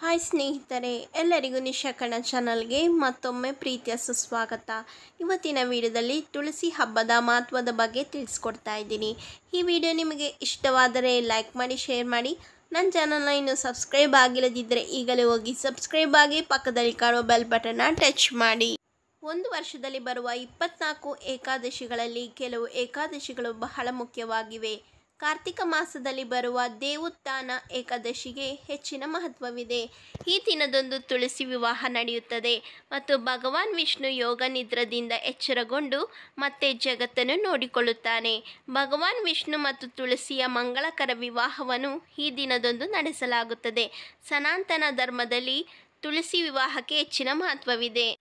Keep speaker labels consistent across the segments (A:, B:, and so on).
A: hi ಸ್ನೇಹಿತರೆ ಎಲ್ಲರಿಗೂ ನಿಶಾಕಣ ಚಾನಲ್ಗೆ ಮತ್ತೊಮ್ಮೆ ಪ್ರೀತಿಯ ಸುಸ್ವಾಗತ ಇವತ್ತಿನ ವಿಡಿಯೋದಲ್ಲಿ ತುಳಸಿ ಹಬ್ಬದ ಮಹತ್ವದ ಬಗ್ಗೆ ತಿಳಿಸ್ಕೊಡ್ತಾ ಇದ್ದೀನಿ ಈ ವಿಡಿಯೋ ನಿಮಗೆ ಇಷ್ಟವಾದರೆ ಲೈಕ್ ಮಾಡಿ ಶೇರ್ ಮಾಡಿ ನನ್ನ ಚಾನಲ್ನ ಇನ್ನೂ ಸಬ್ಸ್ಕ್ರೈಬ್ ಆಗಿಲ್ಲದಿದ್ದರೆ ಈಗಲೇ ಹೋಗಿ ಸಬ್ಸ್ಕ್ರೈಬ್ ಆಗಿ ಪಕ್ಕದಲ್ಲಿ ಕಾಣುವ ಬೆಲ್ ಬಟನ್ನ ಟಚ್ ಮಾಡಿ ಒಂದು ವರ್ಷದಲ್ಲಿ ಬರುವ ಇಪ್ಪತ್ನಾಲ್ಕು ಏಕಾದಶಿಗಳಲ್ಲಿ ಕೆಲವು ಏಕಾದಶಿಗಳು ಬಹಳ ಮುಖ್ಯವಾಗಿವೆ ಕಾರ್ತಿಕ ಮಾಸದಲ್ಲಿ ಬರುವ ದೇವುತ್ಥಾನ ಏಕಾದಶಿಗೆ ಹೆಚ್ಚಿನ ಮಹತ್ವವಿದೆ ಈ ದಿನದಂದು ತುಳಸಿ ವಿವಾಹ ನಡೆಯುತ್ತದೆ ಮತ್ತು ಭಗವಾನ್ ವಿಷ್ಣು ಯೋಗ ನಿದ್ರದಿಂದ ಎಚ್ಚರಗೊಂಡು ಮತ್ತೆ ಜಗತ್ತನ್ನು ನೋಡಿಕೊಳ್ಳುತ್ತಾನೆ ಭಗವಾನ್ ವಿಷ್ಣು ಮತ್ತು ತುಳಸಿಯ ಮಂಗಳಕರ ವಿವಾಹವನ್ನು ಈ ದಿನದಂದು ನಡೆಸಲಾಗುತ್ತದೆ ಸನಾತನ ಧರ್ಮದಲ್ಲಿ ತುಳಸಿ ವಿವಾಹಕ್ಕೆ ಹೆಚ್ಚಿನ ಮಹತ್ವವಿದೆ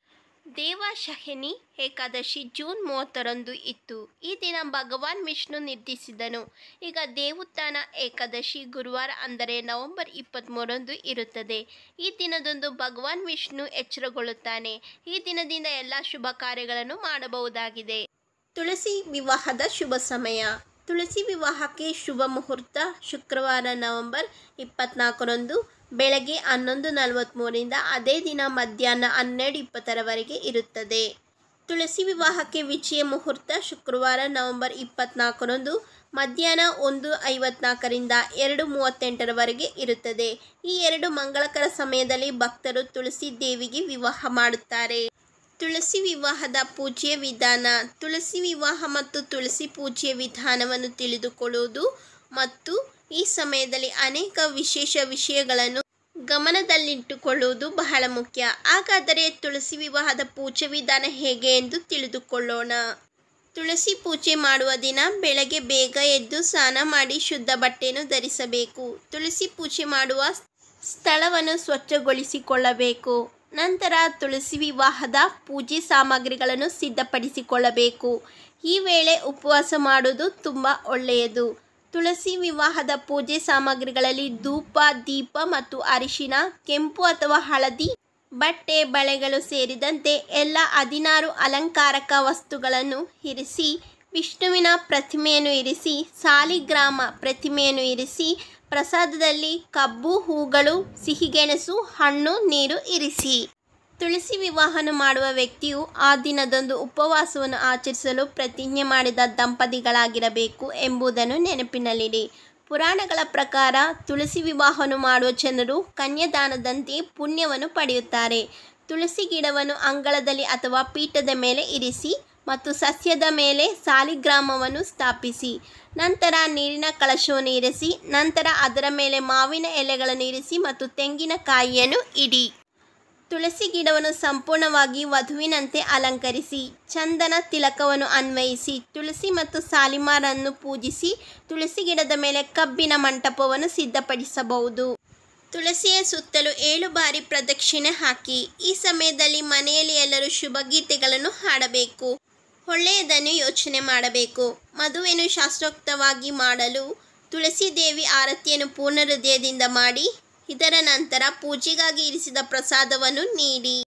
A: ದೇವಶಹಿನಿ ಏಕಾದಶಿ ಜೂನ್ ಮೂವತ್ತರಂದು ಇತ್ತು ಈ ದಿನ ಭಗವಾನ್ ವಿಷ್ಣು ನಿರ್ಧರಿಸಿದನು ಈಗ ದೇವುತ್ಥಾನ ಏಕಾದಶಿ ಗುರುವಾರ ಅಂದರೆ ನವೆಂಬರ್ ಇಪ್ಪತ್ತ್ಮೂರರಂದು ಇರುತ್ತದೆ ಈ ದಿನದಂದು ಭಗವಾನ್ ವಿಷ್ಣು ಎಚ್ಚರಗೊಳ್ಳುತ್ತಾನೆ ಈ ದಿನದಿಂದ ಎಲ್ಲ ಶುಭ ಕಾರ್ಯಗಳನ್ನು ಮಾಡಬಹುದಾಗಿದೆ ತುಳಸಿ ವಿವಾಹದ ಶುಭ ಸಮಯ ತುಳಸಿ ವಿವಾಹಕ್ಕೆ ಶುಭ ಮುಹೂರ್ತ ಶುಕ್ರವಾರ ನವೆಂಬರ್ ಇಪ್ಪತ್ನಾಲ್ಕರಂದು ಬೆಳಗ್ಗೆ ಹನ್ನೊಂದು ನಲವತ್ತ್ಮೂರರಿಂದ ಅದೇ ದಿನ ಮಧ್ಯಾಹ್ನ ಹನ್ನೆರಡು ಇಪ್ಪತ್ತರವರೆಗೆ ಇರುತ್ತದೆ ತುಳಸಿ ವಿವಾಹಕ್ಕೆ ವಿಜಯ ಮುಹೂರ್ತ ಶುಕ್ರವಾರ ನವೆಂಬರ್ ಇಪ್ಪತ್ನಾಲ್ಕರಂದು ಮಧ್ಯಾಹ್ನ ಒಂದು ಐವತ್ನಾಲ್ಕರಿಂದ ಎರಡು ಮೂವತ್ತೆಂಟರವರೆಗೆ ಇರುತ್ತದೆ ಈ ಎರಡು ಮಂಗಳಕರ ಸಮಯದಲ್ಲಿ ಭಕ್ತರು ತುಳಸಿ ದೇವಿಗೆ ವಿವಾಹ ಮಾಡುತ್ತಾರೆ ತುಳಸಿ ವಿವಾಹದ ಪೂಜೆಯ ವಿಧಾನ ತುಳಸಿ ವಿವಾಹ ಮತ್ತು ತುಳಸಿ ಪೂಜೆಯ ವಿಧಾನವನ್ನು ತಿಳಿದುಕೊಳ್ಳುವುದು ಮತ್ತು ಈ ಸಮಯದಲ್ಲಿ ಅನೇಕ ವಿಶೇಷ ವಿಷಯಗಳನ್ನು ಗಮನದಲ್ಲಿಟ್ಟುಕೊಳ್ಳುವುದು ಬಹಳ ಮುಖ್ಯ ಹಾಗಾದರೆ ತುಳಸಿ ವಿವಾಹದ ಪೂಜೆ ವಿಧಾನ ಹೇಗೆ ಎಂದು ತಿಳಿದುಕೊಳ್ಳೋಣ ತುಳಸಿ ಪೂಜೆ ಮಾಡುವ ದಿನ ಬೆಳಗ್ಗೆ ಬೇಗ ಎದ್ದು ಸ್ನಾನ ಮಾಡಿ ಶುದ್ಧ ಬಟ್ಟೆಯನ್ನು ಧರಿಸಬೇಕು ತುಳಸಿ ಪೂಜೆ ಮಾಡುವ ಸ್ಥಳವನ್ನು ಸ್ವಚ್ಛಗೊಳಿಸಿಕೊಳ್ಳಬೇಕು ನಂತರ ತುಳಸಿ ವಿವಾಹದ ಪೂಜೆ ಸಾಮಗ್ರಿಗಳನ್ನು ಸಿದ್ಧಪಡಿಸಿಕೊಳ್ಳಬೇಕು ಈ ವೇಳೆ ಉಪವಾಸ ಮಾಡುವುದು ತುಂಬ ಒಳ್ಳೆಯದು ತುಳಸಿ ವಿವಾಹದ ಪೂಜೆ ಸಾಮಗ್ರಿಗಳಲ್ಲಿ ಧೂಪ ದೀಪ ಮತ್ತು ಅರಿಶಿನ ಕೆಂಪು ಅಥವಾ ಹಳದಿ ಬಟ್ಟೆ ಬಳೆಗಳು ಸೇರಿದಂತೆ ಎಲ್ಲ ಹದಿನಾರು ಅಲಂಕಾರಕ ವಸ್ತುಗಳನ್ನು ಇರಿಸಿ ವಿಷ್ಣುವಿನ ಪ್ರತಿಮೆಯನ್ನು ಇರಿಸಿ ಸಾಲಿಗ್ರಾಮ ಪ್ರತಿಮೆಯನ್ನು ಇರಿಸಿ ಪ್ರಸಾದದಲ್ಲಿ ಕಬ್ಬು ಹೂಗಳು ಸಿಹಿಗೆಣಸು ಹಣ್ಣು ನೀರು ಇರಿಸಿ ತುಳಸಿ ವಿವಾಹನ ಮಾಡುವ ವ್ಯಕ್ತಿಯು ಆ ದಿನದಂದು ಉಪವಾಸವನ್ನು ಆಚರಿಸಲು ಪ್ರತಿಜ್ಞೆ ಮಾಡಿದ ದಂಪತಿಗಳಾಗಿರಬೇಕು ಎಂಬುದನ್ನು ನೆನಪಿನಲ್ಲಿಡಿ ಪುರಾಣಗಳ ಪ್ರಕಾರ ತುಳಸಿ ವಿವಾಹವನ್ನು ಮಾಡುವ ಜನರು ಕನ್ಯಾದಾನದಂತೆ ಪುಣ್ಯವನ್ನು ಪಡೆಯುತ್ತಾರೆ ತುಳಸಿ ಗಿಡವನ್ನು ಅಂಗಳದಲ್ಲಿ ಅಥವಾ ಪೀಠದ ಮೇಲೆ ಇರಿಸಿ ಮತ್ತು ಸಸ್ಯದ ಮೇಲೆ ಸಾಲಿಗ್ರಾಮವನ್ನು ಸ್ಥಾಪಿಸಿ ನಂತರ ನೀರಿನ ಕಳಶವನ್ನು ಇರಿಸಿ ನಂತರ ಅದರ ಮೇಲೆ ಮಾವಿನ ಎಲೆಗಳನ್ನು ಇರಿಸಿ ಮತ್ತು ತೆಂಗಿನಕಾಯಿಯನ್ನು ಇಡಿ ತುಳಸಿ ಗಿಡವನ್ನು ಸಂಪೂರ್ಣವಾಗಿ ವಧುವಿನಂತೆ ಅಲಂಕರಿಸಿ ಚಂದನ ತಿಲಕವನ್ನು ಅನ್ವಯಿಸಿ ತುಳಸಿ ಮತ್ತು ಸಾಲಿಮಾರನ್ನು ಪೂಜಿಸಿ ತುಳಸಿ ಗಿಡದ ಮೇಲೆ ಕಬ್ಬಿನ ಮಂಟಪವನ್ನು ಸಿದ್ಧಪಡಿಸಬಹುದು ತುಳಸಿಯ ಸುತ್ತಲೂ ಏಳು ಬಾರಿ ಪ್ರದಕ್ಷಿಣೆ ಹಾಕಿ ಈ ಸಮಯದಲ್ಲಿ ಮನೆಯಲ್ಲಿ ಎಲ್ಲರೂ ಶುಭ ಗೀತೆಗಳನ್ನು ಹಾಡಬೇಕು ಒಳ್ಳೆಯದನ್ನು ಯೋಚನೆ ಮಾಡಬೇಕು ಮದುವೆಯನ್ನು ಶಾಸ್ತ್ರೋಕ್ತವಾಗಿ ಮಾಡಲು ತುಳಸಿ ದೇವಿ ಆರತಿಯನ್ನು ಪೂರ್ಣ ಹೃದಯದಿಂದ ಮಾಡಿ ಇದರ ನಂತರ ಪೂಜೆಗಾಗಿ ಇರಿಸಿದ ಪ್ರಸಾದವನ್ನು ನೀಡಿ